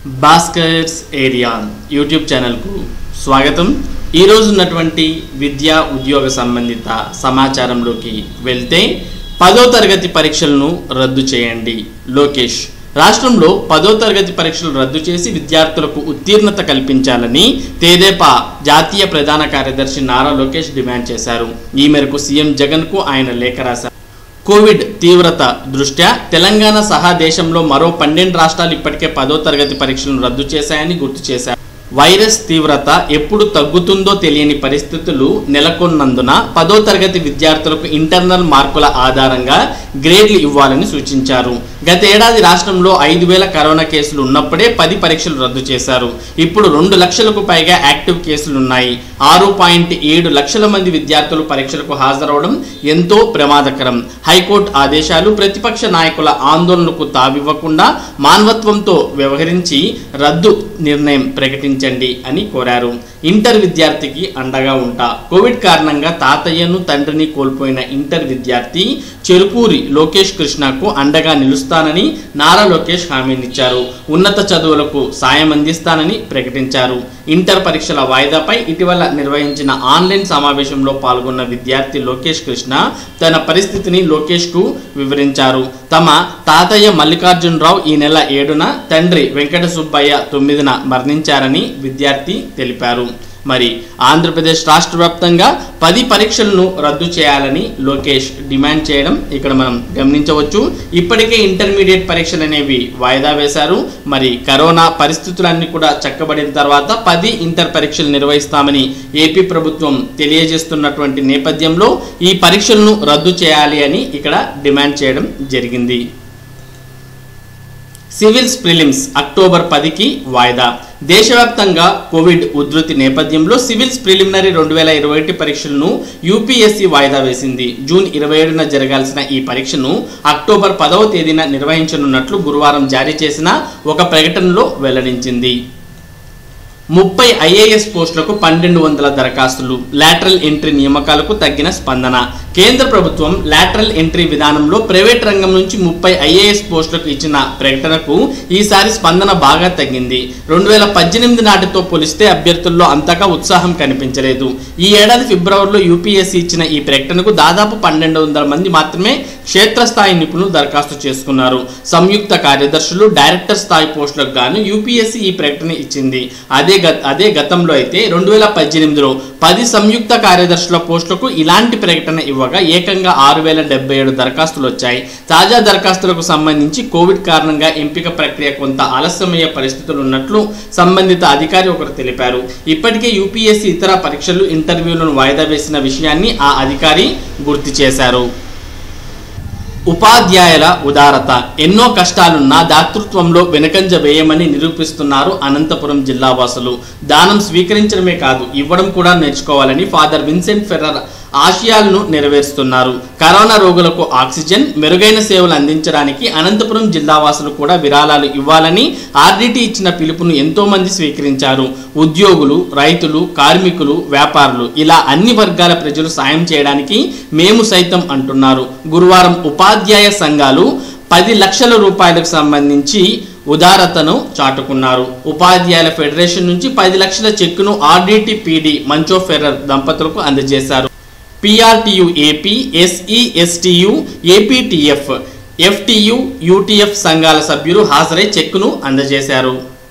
Bhaskar's area YouTube ఛానల్కు స్వాగతం ఈరోజు ఉన్నటువంటి విద్యా ఉద్యోగ సంబంధిత సమాచారంలోకి వెళ్తే పదో తరగతి పరీక్షలను రద్దు చేయండి లోకేష్ రాష్ట్రంలో పదో తరగతి పరీక్షలు రద్దు చేసి విద్యార్థులకు ఉత్తీర్ణత కల్పించాలని తేదేపా జాతీయ ప్రధాన కార్యదర్శి నారా లోకేష్ డిమాండ్ చేశారు ఈ మేరకు సీఎం జగన్కు ఆయన లేఖ రాశారు కోవిడ్ తీవ్రత దృష్ట్యా తెలంగాణ సహా దేశంలో మరో పన్నెండు రాష్ట్రాలు ఇప్పటికే పదో తరగతి పరీక్షలను రద్దు చేశాయని గుర్తు చేశారు వైరస్ తీవ్రత ఎప్పుడు తగ్గుతుందో తెలియని పరిస్థితులు నెలకొన్నందున పదో తరగతి విద్యార్థులకు ఇంటర్నల్ మార్కుల ఆధారంగా గ్రేడ్లు ఇవ్వాలని సూచించారు గత ఏడాది రాష్ట్రంలో ఐదు వేల కరోనా కేసులు ఉన్నప్పుడే పది పరీక్షలు రద్దు చేశారు ఇప్పుడు రెండు లక్షలకు పైగా యాక్టివ్ కేసులు ఉన్నాయి ఆరు పాయింట్ ఏడు లక్షల మంది విద్యార్థులు పరీక్షలకు హాజరవడం ఎంతో ప్రమాదకరం హైకోర్టు ఆదేశాలు ప్రతిపక్ష నాయకుల ఆందోళనకు తావివ్వకుండా మానవత్వంతో వ్యవహరించి రద్దు నిర్ణయం ప్రకటించండి అని కోరారు ఇంటర్ విద్యార్థికి అండగా ఉంటా కోవిడ్ కారణంగా తాతయ్యను తండ్రిని కోల్పోయిన ఇంటర్ విద్యార్థి చెరుకూరి లోకేష్ కృష్ణకు అండగా నిలుస్తానని నారా లోకేష్ హామీనిచ్చారు ఉన్నత చదువులకు సాయం అందిస్తానని ప్రకటించారు ఇంటర్ పరీక్షల వాయిదాపై ఇటీవల నిర్వహించిన ఆన్లైన్ సమావేశంలో పాల్గొన్న విద్యార్థి లోకేష్ కృష్ణ తన పరిస్థితిని లోకేష్కు వివరించారు తమ తాతయ్య మల్లికార్జునరావు ఈ నెల ఏడున తండ్రి వెంకట సుబ్బయ్య తొమ్మిదిన మరణించారని విద్యార్థి తెలిపారు మరి ఆంధ్రప్రదేశ్ రాష్ట్ర వ్యాప్తంగా పది పరీక్షలను రద్దు చేయాలని లోకేష్ డిమాండ్ చేయడం ఇక్కడ మనం గమనించవచ్చు ఇప్పటికే ఇంటర్మీడియట్ పరీక్షలు అనేవి వాయిదా వేశారు మరి కరోనా పరిస్థితులన్నీ కూడా చక్కబడిన తర్వాత పది ఇంటర్ పరీక్షలు నిర్వహిస్తామని ఏపీ ప్రభుత్వం తెలియజేస్తున్నటువంటి నేపథ్యంలో ఈ పరీక్షలను రద్దు చేయాలి అని ఇక్కడ డిమాండ్ చేయడం జరిగింది సివిల్స్ ప్రిలిమ్స్ అక్టోబర్ పదికి వాయిదా దేశవ్యాప్తంగా కోవిడ్ ఉధృతి నేపథ్యంలో సివిల్స్ ప్రిలిమినరీ రెండు వేల ఇరవై ఒకటి పరీక్షలను యూపీఎస్సీ వాయిదా వేసింది జూన్ ఇరవై ఏడున జరగాల్సిన ఈ పరీక్షను అక్టోబర్ పదవ తేదీన నిర్వహించనున్నట్లు గురువారం జారీ చేసిన ఒక ప్రకటనలో వెల్లడించింది ముప్పై ఐఏఎస్ పోస్టులకు పన్నెండు వందల దరఖాస్తులు లాటరల్ ఎంట్రీ నియామకాలకు తగ్గిన స్పందన కేంద్ర ప్రభుత్వం లాటరల్ ఎంట్రీ విధానంలో ప్రైవేట్ రంగం నుంచి ముప్పై ఐఏఎస్ పోస్టులకు ఇచ్చిన ప్రకటనకు ఈసారి స్పందన బాగా తగ్గింది రెండు వేల పద్దెనిమిది నాటితో పోలిస్తే అభ్యర్థుల్లో అంతగా ఉత్సాహం కనిపించలేదు ఈ ఏడాది ఫిబ్రవరిలో యూపీఎస్సీ ఇచ్చిన ఈ ప్రకటనకు దాదాపు పన్నెండు వందల మంది మాత్రమే క్షేత్రస్థాయి నిపుణులు దరఖాస్తు చేసుకున్నారు సంయుక్త కార్యదర్శులు డైరెక్టర్ స్థాయి పోస్టులకు గాను యూపీఎస్సీ ఈ ప్రకటన ఇచ్చింది అదే గత అదే గతంలో అయితే రెండు వేల పద్దెనిమిదిలో పది సంయుక్త కార్యదర్శుల పోస్టులకు ఇలాంటి ప్రకటన ఇవ్వగా ఏకంగా ఆరు వేల డెబ్బై ఏడు దరఖాస్తులు వచ్చాయి తాజా దరఖాస్తులకు సంబంధించి కోవిడ్ కారణంగా ఎంపిక ప్రక్రియ కొంత ఆలస్యమయ్యే పరిస్థితులు ఉన్నట్లు సంబంధిత అధికారి ఒకరు తెలిపారు ఇప్పటికే యూపీఎస్సీ ఇతర పరీక్షలు ఇంటర్వ్యూలను వాయిదా వేసిన విషయాన్ని ఆ అధికారి గుర్తు చేశారు ఉపాధ్యాయుల ఉదారత ఎన్నో కష్టాలున్నా దాతృత్వంలో వెనకంజ వేయమని నిరూపిస్తున్నారు అనంతపురం జిల్లా వాసులు దానం స్వీకరించడమే కాదు ఇవ్వడం కూడా నేర్చుకోవాలని ఫాదర్ విన్సెంట్ ఫెర్రర్ ఆశయాలను నెరవేరుస్తున్నారు కరోనా రోగులకు ఆక్సిజన్ మెరుగైన సేవలు అందించడానికి అనంతపురం జిల్లా వాసులు కూడా విరాళాలు ఇవ్వాలని ఆర్డీటీ ఇచ్చిన పిలుపును ఎంతో మంది స్వీకరించారు ఉద్యోగులు రైతులు కార్మికులు వ్యాపారులు ఇలా అన్ని వర్గాల ప్రజలు సాయం చేయడానికి మేము సైతం అంటున్నారు గురువారం ఉపాధ్యాయ సంఘాలు పది లక్షల రూపాయలకు సంబంధించి ఉదారతను చాటుకున్నారు ఉపాధ్యాయుల ఫెడరేషన్ నుంచి పది లక్షల చెక్కును ఆర్డీటీ పీడీ మంచో ఫెర్రర్ దంపతులకు అందజేశారు PRTU AP SE STU APTF FTU UTF సంఘాల సభ్యులు హాజరై చెక్కును అందజేశారు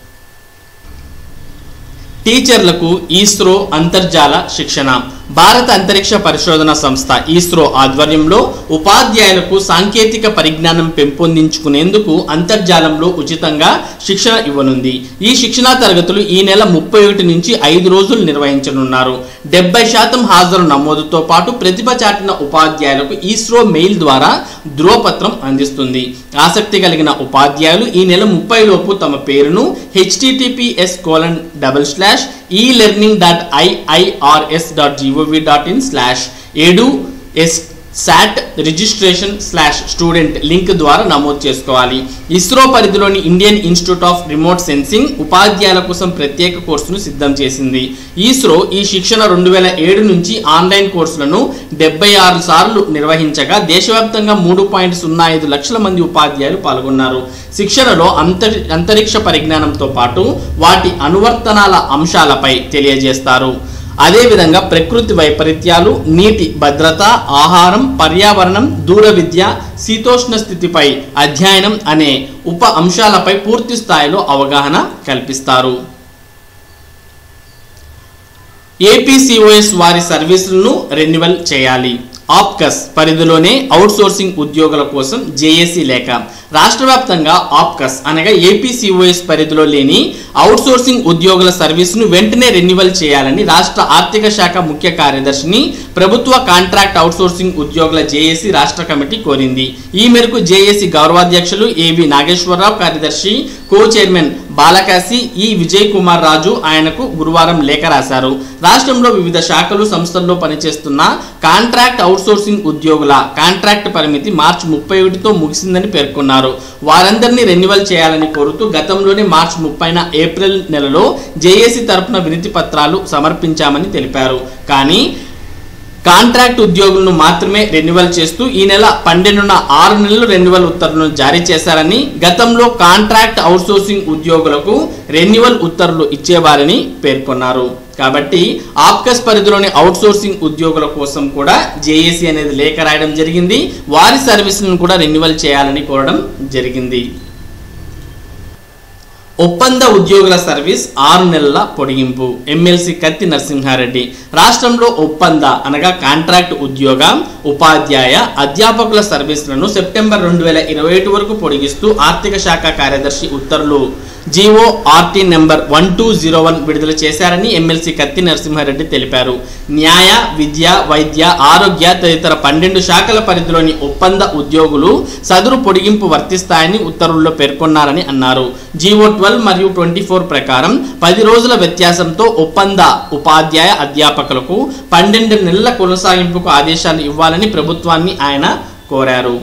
టీచర్లకు ఈస్రో అంతర్జాల శిక్షణ భారత అంతరిక్ష పరిశోధన సంస్థ ఇస్రో ఆధ్వర్యంలో ఉపాధ్యాయులకు సాంకేతిక పరిజ్ఞానం పెంపొందించుకునేందుకు అంతర్జాలంలో ఉచితంగా శిక్షణ ఇవ్వనుంది ఈ శిక్షణా తరగతులు ఈ నెల ముప్పై ఒకటి నుంచి ఐదు రోజులు నిర్వహించనున్నారు డెబ్బై శాతం హాజరు నమోదుతో పాటు ప్రతిభ చాటిన ఉపాధ్యాయులకు ఇస్రో మెయిల్ ద్వారా ధ్రువపత్రం అందిస్తుంది ఆసక్తి కలిగిన ఉపాధ్యాయులు ఈ నెల ముప్పై లోపు తమ పేరును HTTPS colon double slash e learning dot IIRS dot GOV dot in slash edusat registration slash student link ద్వారా నమోదు చేసుకోవాలి ఇస్రో పరిధిలోని Indian Institute of Remote Sensing ఉపాధ్యాయుల కోసం ప్రత్యేక కోర్సును సిద్ధం చేసింది ఇస్రో ఈ శిక్షణ రెండు వేల ఏడు నుంచి ఆన్లైన్ కోర్సులను డెబ్బై ఆరు సార్లు నిర్వహించగా దేశవ్యాప్తంగా మూడు పాయింట్ సున్నా ఐదు లక్షల మంది ఉపాధ్యాయులు పాల్గొన్నారు శిక్షణలో అంతరి అంతరిక్ష పరిజ్ఞానంతో పాటు వాటి అనువర్తనాల అంశాలపై తెలియజేస్తారు అదేవిధంగా ప్రకృతి వైపరీత్యాలు నీటి భద్రత ఆహారం పర్యావరణం దూర విద్య శీతోష్ణ స్థితిపై అధ్యయనం అనే ఉప అంశాలపై పూర్తి స్థాయిలో అవగాహన కల్పిస్తారు ఏపీసీఓఎస్ వారి సర్వీసులను రెన్యువల్ చేయాలి ఆప్కస్ పరిధిలోనే అవుట్సోర్సింగ్ ఉద్యోగుల కోసం జేఏసీ లేఖ రాష్ట్ర వ్యాప్తంగా ఆప్కస్ అనగా ఏపీసీఓఎస్ పరిధిలో లేని అవుట్సోర్సింగ్ ఉద్యోగుల సర్వీసును వెంటనే రెన్యువల్ చేయాలని రాష్ట్ర ఆర్థిక శాఖ ముఖ్య కార్యదర్శిని ప్రభుత్వ కాంట్రాక్ట్ అవుట్సోర్సింగ్ ఉద్యోగుల జేఏసీ రాష్ట్ర కమిటీ కోరింది ఈ మేరకు జేఏసీ గౌరవాధ్యక్షులు ఏవి నాగేశ్వరరావు కార్యదర్శి కో చైర్మన్ బాలకాశి ఈ విజయ్ కుమార్ రాజు ఆయనకు గురువారం లేఖ రాశారు రాష్ట్రంలో వివిధ శాఖలు సంస్థల్లో పనిచేస్తున్న కాంట్రాక్ట్ అవుట్సోర్సింగ్ ఉద్యోగుల కాంట్రాక్ట్ పరిమితి మార్చి ముప్పై ఒకటితో ముగిసిందని పేర్కొన్నారు వారందరినీ రెన్యువల్ చేయాలని కోరుతూ గతంలోనే మార్చి ముప్పైన ఏప్రిల్ నెలలో జేఏసీ తరపున వినతి పత్రాలు సమర్పించామని తెలిపారు కానీ కాంట్రాక్ట్ ఉద్యోగులను మాత్రమే రెన్యువల్ చేస్తూ ఈ నెల పన్నెండున ఆరు నెలలు రెన్యువల్ ఉత్తర్వులను జారీ చేశారని గతంలో కాంట్రాక్ట్ అవుట్సోర్సింగ్ ఉద్యోగులకు రెన్యువల్ ఉత్తర్వులు ఇచ్చేవారని పేర్కొన్నారు కాబట్టి ఆప్కస్ పరిధిలోని అవుట్సోర్సింగ్ ఉద్యోగుల కోసం కూడా జేఏసీ అనేది లేఖ రాయడం జరిగింది వారి సర్వీసులను కూడా రెన్యువల్ చేయాలని కోరడం జరిగింది ఒప్పంద ఉద్యోగుల సర్వీస్ ఆరు నెలల పొడిగింపు ఎమ్మెల్సీ కత్తి నరసింహారెడ్డి రాష్ట్రంలో ఒప్పంద అనగా కాంట్రాక్ట్ ఉద్యోగ ఉపాధ్యాయ అధ్యాపకుల సర్వీసులను సెప్టెంబర్ రెండు వేల ఇరవై ఒకటి వరకు పొడిగిస్తూ ఆర్థిక శాఖ కార్యదర్శి ఉత్తర్వులు GO RT number one two zero one విడుదల చేశారని ఎమ్మెల్సీ కత్తి నరసింహారెడ్డి తెలిపారు న్యాయ విద్య వైద్య ఆరోగ్య తదితర పన్నెండు శాఖల పరిధిలోని ఒప్పంద ఉద్యోగులు సదురు పొడిగింపు వర్తిస్తాయని ఉత్తర్వుల్లో పేర్కొన్నారని అన్నారు జీవో ట్వెల్వ్ మరియు ట్వంటీ ఫోర్ ప్రకారం పది రోజుల వ్యత్యాసంతో ఒప్పంద ఉపాధ్యాయ అధ్యాపకులకు పన్నెండు నెలల కొనసాగింపుకు ఆదేశాలు ఇవ్వాలని ప్రభుత్వాన్ని ఆయన కోరారు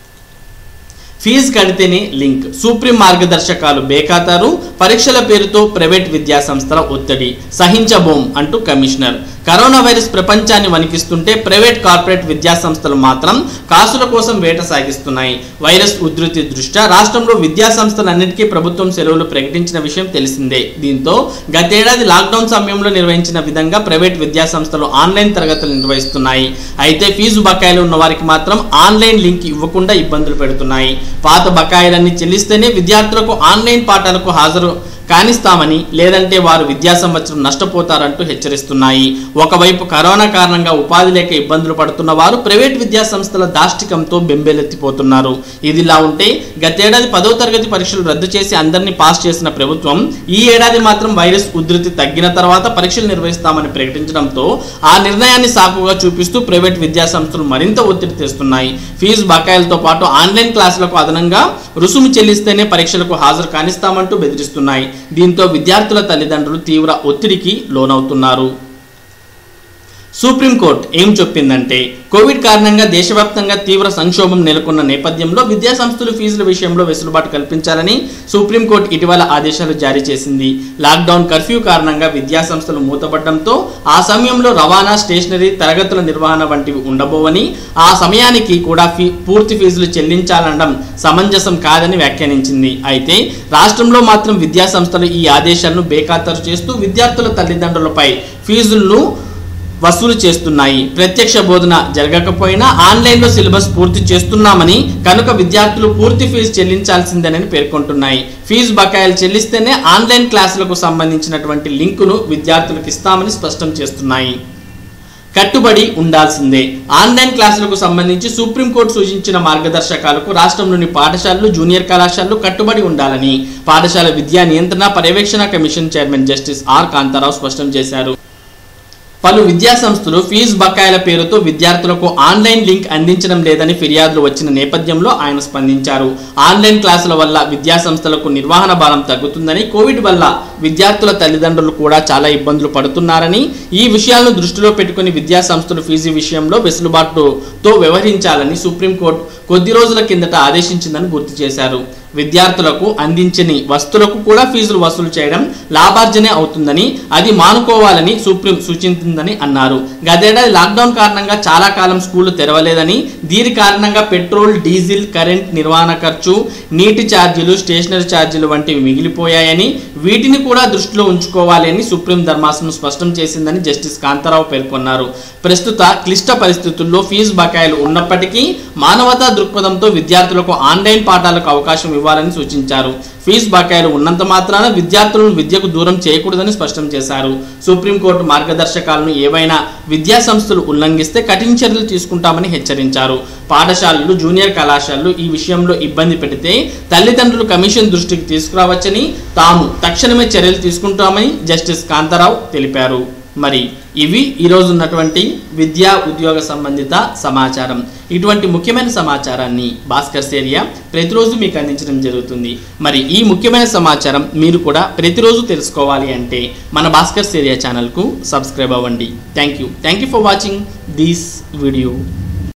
ఫీజు కడితేనే లింక్ సుప్రీం మార్గదర్శకాలు బేఖాతారు పరీక్షల పేరుతో ప్రైవేట్ విద్యా సంస్థల ఒత్తిడి సహించబోం అంటూ కమిషనర్ కరోనా వైరస్ ప్రపంచాన్ని వణికిస్తుంటే ప్రైవేట్ కార్పొరేట్ విద్యా సంస్థలు మాత్రం కాసుల కోసం వేట సాగిస్తున్నాయి వైరస్ ఉధృతి దృష్ట్యా రాష్ట్రంలో విద్యా సంస్థలన్నిటికీ ప్రభుత్వం సెలవులు ప్రకటించిన విషయం తెలిసిందే దీంతో గతేడాది లాక్డౌన్ సమయంలో నిర్వహించిన విధంగా ప్రైవేట్ విద్యా సంస్థలు ఆన్లైన్ తరగతులు నిర్వహిస్తున్నాయి అయితే ఫీజు బకాయిలు ఉన్న వారికి మాత్రం ఆన్లైన్ లింక్ ఇవ్వకుండా ఇబ్బందులు పెడుతున్నాయి పాత బకాయిలన్నీ చెల్లిస్తేనే విద్యార్థులకు ఆన్లైన్ పాఠాలకు హాజరు కానిస్తామని లేదంటే వారు విద్యా సంవత్సరం నష్టపోతారంటూ హెచ్చరిస్తున్నాయి ఒకవైపు కరోనా కారణంగా ఉపాధి లేక ఇబ్బందులు పడుతున్న వారు ప్రైవేట్ విద్యా సంస్థల దాష్టికంతో బెంబేలెత్తిపోతున్నారు ఇదిలా ఉంటే గతేడాది పదో తరగతి పరీక్షలు రద్దు చేసి అందరినీ పాస్ చేసిన ప్రభుత్వం ఈ ఏడాది మాత్రం వైరస్ ఉధృతి తగ్గిన తర్వాత పరీక్షలు నిర్వహిస్తామని ప్రకటించడంతో ఆ నిర్ణయాన్ని సాకుగా చూపిస్తూ ప్రైవేట్ విద్యా సంస్థలు మరింత ఒత్తిడి తెస్తున్నాయి ఫీజు బకాయిలతో పాటు ఆన్లైన్ క్లాసులకు అదనంగా రుసుము చెల్లిస్తేనే పరీక్షలకు హాజరు కానిస్తామంటూ బెదిరిస్తున్నాయి దీంతో విద్యార్థుల తల్లిదండ్రులు తీవ్ర ఒత్తిడికి లోనవుతున్నారు సుప్రీంకోర్టు ఏం చెప్పిందంటే కోవిడ్ కారణంగా దేశవ్యాప్తంగా తీవ్ర సంక్షోభం నెలకొన్న నేపథ్యంలో విద్యా సంస్థలు ఫీజుల విషయంలో వెసులుబాటు కల్పించాలని సుప్రీంకోర్టు ఇటీవల ఆదేశాలు జారీ చేసింది లాక్డౌన్ కర్ఫ్యూ కారణంగా విద్యా సంస్థలు మూతపడడంతో ఆ సమయంలో రవాణా స్టేషనరీ తరగతుల నిర్వహణ వంటివి ఉండబోవని ఆ సమయానికి కూడా ఫీ పూర్తి ఫీజులు చెల్లించాలనడం సమంజసం కాదని వ్యాఖ్యానించింది అయితే రాష్ట్రంలో మాత్రం విద్యా సంస్థలు ఈ ఆదేశాలను బేఖాతరు చేస్తూ విద్యార్థుల తల్లిదండ్రులపై ఫీజులను వసూలు చేస్తున్నాయి ప్రత్యక్ష బోధన జరగకపోయినా ఆన్లైన్లో సిలబస్ పూర్తి చేస్తున్నామని కనుక విద్యార్థులు పూర్తి ఫీజు చెల్లించాల్సిందేనని పేర్కొంటున్నాయి ఫీజు బకాయిలు చెల్లిస్తేనే ఆన్లైన్ క్లాసులకు సంబంధించినటువంటి లింకును విద్యార్థులకు ఇస్తామని స్పష్టం చేస్తున్నాయి కట్టుబడి ఉండాల్సిందే ఆన్లైన్ క్లాసులకు సంబంధించి సుప్రీంకోర్టు సూచించిన మార్గదర్శకాలకు రాష్ట్రంలోని పాఠశాలలు జూనియర్ కళాశాలలు కట్టుబడి ఉండాలని పాఠశాల విద్యా నియంత్రణ పర్యవేక్షణ commission chairman justice R Kantharao స్పష్టం చేశారు పలు విద్యా సంస్థలు ఫీజు బకాయిల పేరుతో విద్యార్థులకు ఆన్లైన్ లింక్ అందించడం లేదని ఫిర్యాదులు వచ్చిన నేపథ్యంలో ఆయన స్పందించారు ఆన్లైన్ క్లాసుల వల్ల విద్యా సంస్థలకు నిర్వహణ భారం తగ్గుతుందని కోవిడ్ వల్ల విద్యార్థుల తల్లిదండ్రులు కూడా చాలా ఇబ్బందులు పడుతున్నారని ఈ విషయాలను దృష్టిలో పెట్టుకుని విద్యా సంస్థలు ఫీజు విషయంలో వెసులుబాటుతో వ్యవహరించాలని సుప్రీంకోర్టు కొద్ది రోజుల కిందట ఆదేశించిందని గుర్తు చేశారు విద్యార్థులకు అందించని వస్తువులకు కూడా ఫీజులు వసూలు చేయడం లాభార్జనే అవుతుందని అది మానుకోవాలని సుప్రీం సూచించిందని అన్నారు గతేడాది లాక్డౌన్ కారణంగా చాలా కాలం స్కూళ్లు తెరవలేదని దీని కారణంగా పెట్రోల్ డీజిల్ కరెంట్ నిర్వహణ ఖర్చు నీటి ఛార్జీలు స్టేషనరీ ఛార్జీలు వంటివి మిగిలిపోయాయని వీటిని కూడా దృష్టిలో ఉంచుకోవాలి అని సుప్రీం ధర్మాసనం స్పష్టం చేసిందని జస్టిస్ కాంతారావు పేర్కొన్నారు ప్రస్తుత క్లిష్ట పరిస్థితుల్లో ఫీజు బకాయిలు ఉన్నప్పటికీ మానవతా దృక్పథంతో విద్యార్థులకు ఆన్లైన్ పాఠాలకు అవకాశం ఇవ్వాలని సూచించారు ఫీజు బకాయిలు ఉన్నంత మాత్రాన విద్యార్థులను విద్యకు దూరం చేయకూడదని స్పష్టం చేశారు సుప్రీంకోర్టు మార్గదర్శకాలను ఏవైనా విద్యా సంస్థలు ఉల్లంఘిస్తే కఠిన చర్యలు తీసుకుంటామని హెచ్చరించారు పాఠశాలలు జూనియర్ కళాశాలలు ఈ విషయంలో ఇబ్బంది పెడితే తల్లిదండ్రులు కమిషన్ దృష్టికి తీసుకురావచ్చని తాము తక్షణమే చర్యలు తీసుకుంటామని జస్టిస్ కాంతారావు తెలిపారు మరి ఇవి ఈరోజు ఉన్నటువంటి విద్యా ఉద్యోగ సంబంధిత సమాచారం ఇటువంటి ముఖ్యమైన సమాచారాన్ని భాస్కర్ సేరియా ప్రతిరోజు మీకు అందించడం జరుగుతుంది మరి ఈ ముఖ్యమైన సమాచారం మీరు కూడా ప్రతిరోజు తెలుసుకోవాలి అంటే మన భాస్కర్ సేరియా ఛానల్కు సబ్స్క్రైబ్ అవ్వండి thank you thank you for watching this video